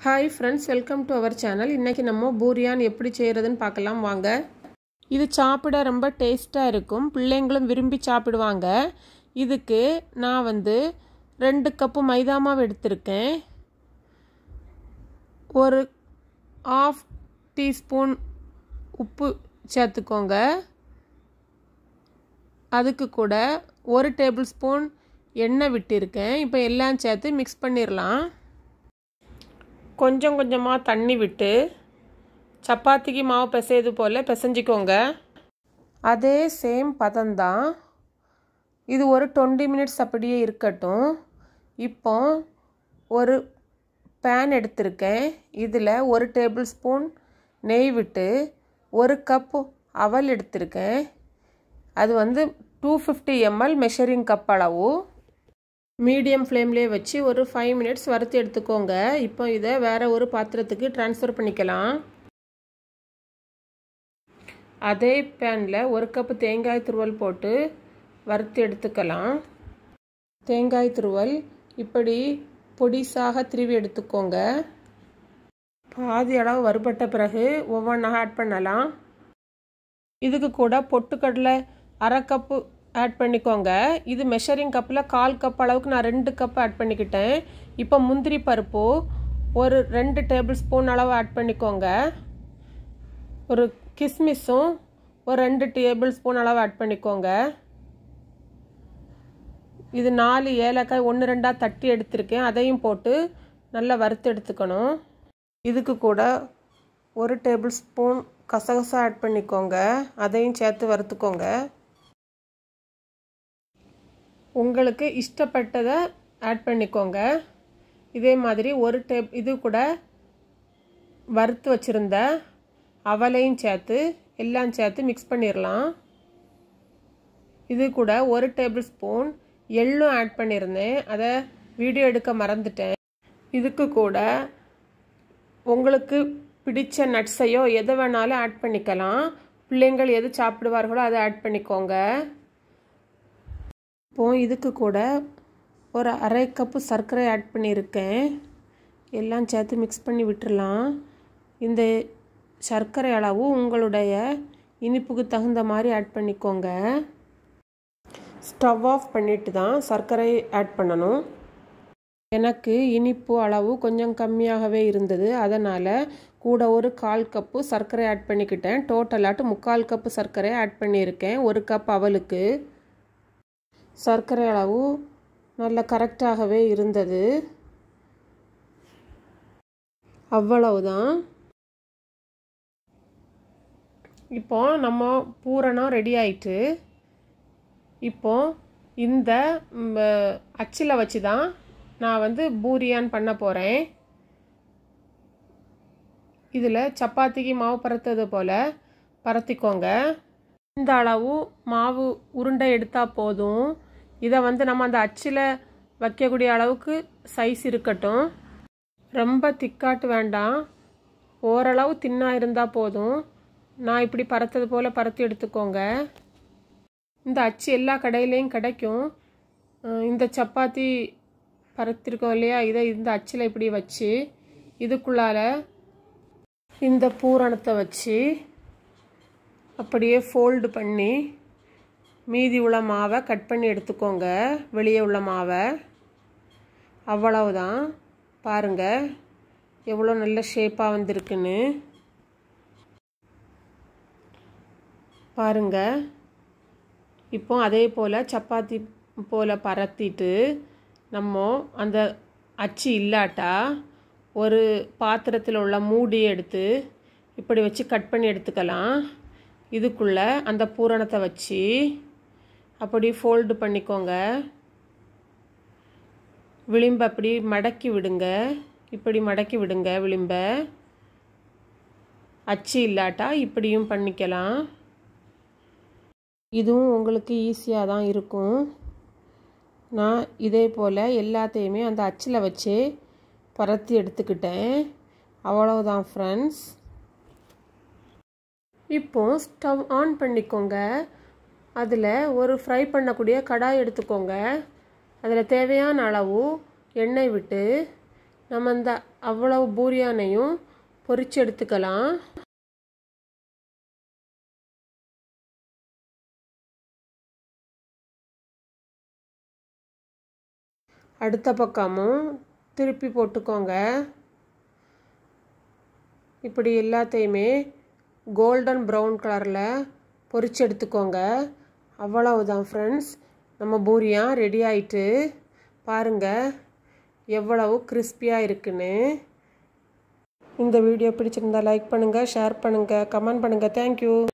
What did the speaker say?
hi friends welcome to our channel இன்றைக்கி நம்ம பூரியான் எப்படி செய்கிறதுன்னு பார்க்கலாம் வாங்க இது சாப்பிட ரொம்ப டேஸ்ட்டாக இருக்கும் பிள்ளைங்களும் விரும்பி சாப்பிடுவாங்க இதுக்கு நான் வந்து ரெண்டு கப்பு மைதா மாவு எடுத்திருக்கேன் ஒரு ஆஃப் டீஸ்பூன் உப்பு சேர்த்துக்கோங்க அதுக்கு கூட ஒரு டேபிள் ஸ்பூன் எண்ணெய் விட்டிருக்கேன் இப்போ எல்லாம் சேர்த்து மிக்ஸ் பண்ணிடலாம் கொஞ்சம் கொஞ்சமாக தண்ணி விட்டு சப்பாத்திக்கு மாவு பிசையது போல் பிசைஞ்சிக்கோங்க அதே சேம் பதம்தான் இது ஒரு டுவெண்ட்டி மினிட்ஸ் அப்படியே இருக்கட்டும் இப்போ ஒரு பேன் எடுத்திருக்கேன் இதில் ஒரு டேபிள் ஸ்பூன் நெய் விட்டு ஒரு கப் அவல் எடுத்திருக்கேன் அது வந்து two fifty ML measuring cup அளவு மீடியம் ஃப்ளேம்லேயே வச்சு ஒரு ஃபைவ் மினிட்ஸ் வறுத்து எடுத்துக்கோங்க இப்போ இதை வேறு ஒரு பாத்திரத்துக்கு ட்ரான்ஸ்ஃபர் பண்ணிக்கலாம் அதே பேனில் ஒரு கப்பு தேங்காய் துருவல் போட்டு வறுத்து எடுத்துக்கலாம் தேங்காய் துருவல் இப்படி பொடிசாக திருவி எடுத்துக்கோங்க பாதி அளவு வறுபட்ட பிறகு ஒவ்வொன்றாக ஆட் பண்ணலாம் இதுக்கு கூட பொட்டுக்கடலை அரை கப்பு ஆட் பண்ணிக்கோங்க இது மெஷரிங் கப்பில் கால் கப் அளவுக்கு நான் ரெண்டு கப் ஆட் பண்ணிக்கிட்டேன் இப்போ முந்திரி பருப்பு ஒரு ரெண்டு டேபிள் ஸ்பூன் அளவு ஆட் பண்ணிக்கோங்க ஒரு கிஸ்மிஸும் ஒரு ரெண்டு டேபிள் ஸ்பூன் அளவு ஆட் பண்ணிக்கோங்க இது நாலு ஏலக்காய் ஒன்று ரெண்டாக தட்டி எடுத்திருக்கேன் அதையும் போட்டு நல்லா வறுத்து எடுத்துக்கணும் இதுக்கு கூட ஒரு டேபிள் ஸ்பூன் கசகசா ஆட் பண்ணிக்கோங்க அதையும் சேர்த்து வறுத்துக்கோங்க உங்களுக்கு இஷ்டப்பட்டதை ஆட் பண்ணிக்கோங்க இதே மாதிரி ஒரு டேப் இது கூட வறுத்து வச்சுருந்த அவலையும் சேர்த்து எல்லாம் சேர்த்து மிக்ஸ் பண்ணிடலாம் இது கூட ஒரு டேபிள் ஸ்பூன் எள்ளும் ஆட் பண்ணியிருந்தேன் அதை வீடியோ எடுக்க மறந்துட்டேன் இதுக்கு கூட உங்களுக்கு பிடிச்ச நட்ஸையோ எதை வேணாலும் ஆட் பண்ணிக்கலாம் பிள்ளைங்கள் எது சாப்பிடுவார்களோ அதை ஆட் பண்ணிக்கோங்க இப்போது இதுக்கு கூட ஒரு அரை கப்பு சர்க்கரை ஆட் பண்ணியிருக்கேன் எல்லாம் சேர்த்து மிக்ஸ் பண்ணி விட்டுறலாம் இந்த சர்க்கரை அளவு உங்களுடைய இனிப்புக்கு தகுந்த மாதிரி ஆட் பண்ணிக்கோங்க ஸ்டவ் ஆஃப் பண்ணிட்டு தான் சர்க்கரை ஆட் பண்ணணும் எனக்கு இனிப்பு அளவு கொஞ்சம் கம்மியாகவே இருந்தது அதனால் கூட ஒரு கால் கப்பு சர்க்கரை ஆட் பண்ணிக்கிட்டேன் டோட்டலாட்டு முக்கால் கப்பு சர்க்கரை ஆட் பண்ணியிருக்கேன் ஒரு கப் அவலுக்கு சர்க்கரை அளவு நல்ல கரெக்டாகவே இருந்தது அவ்வளவுதான் இப்போ நம்ம பூரணம் ரெடி ஆயிட்டு இப்போ இந்த அச்சில் வச்சு தான் நான் வந்து பூரியான் பண்ண போகிறேன் இதில் சப்பாத்திக்கு மாவு பரத்தது போல் பரத்திக்கோங்க இந்த அளவு மாவு உருண்டை எடுத்தால் போதும் இதை வந்து நம்ம அந்த அச்சில் வைக்கக்கூடிய அளவுக்கு சைஸ் இருக்கட்டும் ரொம்ப திக்காட்டு வேண்டாம் ஓரளவு தின்னாக இருந்தால் போதும் நான் இப்படி பரத்தது போல் பரத்தி எடுத்துக்கோங்க இந்த அச்சு எல்லா கடையிலையும் கிடைக்கும் இந்த சப்பாத்தி பரத்திருக்கோம் இல்லையா இதை இந்த அச்சில் இப்படி வச்சு இதுக்குள்ளார இந்த பூரணத்தை வச்சு அப்படியே ஃபோல்டு பண்ணி மீதி உள்ள மாவை கட் பண்ணி எடுத்துக்கோங்க வெளியே உள்ள மாவை அவ்வளவுதான் பாருங்கள் எவ்வளோ நல்ல ஷேப்பாக வந்திருக்குன்னு பாருங்கள் இப்போ அதே போல் சப்பாத்தி போல் பரத்திட்டு நம்ம அந்த அச்சு இல்லாட்டா ஒரு பாத்திரத்தில் உள்ள மூடி எடுத்து இப்படி வச்சு கட் பண்ணி எடுத்துக்கலாம் இதுக்குள்ளே அந்த பூரணத்தை வச்சு அப்படி ஃபோல்டு பண்ணிக்கோங்க விளிம்பை அப்படி மடக்கி விடுங்க இப்படி மடக்கி விடுங்க விளிம்ப அச்சு இல்லாட்டா இப்படியும் பண்ணிக்கலாம் இதுவும் உங்களுக்கு ஈஸியாக தான் இருக்கும் நான் இதே போல் எல்லாத்தையுமே அந்த அச்சில் வச்சு பரத்தி எடுத்துக்கிட்டேன் அவ்வளவுதான் ஃப்ரெண்ட்ஸ் இப்போ ஸ்டவ் ஆன் பண்ணிக்கோங்க அதில் ஒரு ஃப்ரை பண்ணக்கூடிய கடாய் எடுத்துக்கோங்க அதில் தேவையான அளவு எண்ணெய் விட்டு நம்ம இந்த அவ்வளவு பூரியானையும் பொரிச்சு எடுத்துக்கலாம் அடுத்த பக்கமும் திருப்பி போட்டுக்கோங்க இப்படி எல்லாத்தையுமே கோல்டன் ப்ரௌன் கலரில் பொரிச்சு எடுத்துக்கோங்க அவ்வளவுதான் ஃப்ரெண்ட்ஸ் நம்ம பூரியா ரெடி ஆயிட்டு பாருங்கள் எவ்வளவு கிறிஸ்பியாக இருக்குன்னு இந்த வீடியோ பிடிச்சிருந்தா லைக் பண்ணுங்கள் ஷேர் பண்ணுங்கள் கமெண்ட் பண்ணுங்கள் தேங்க்யூ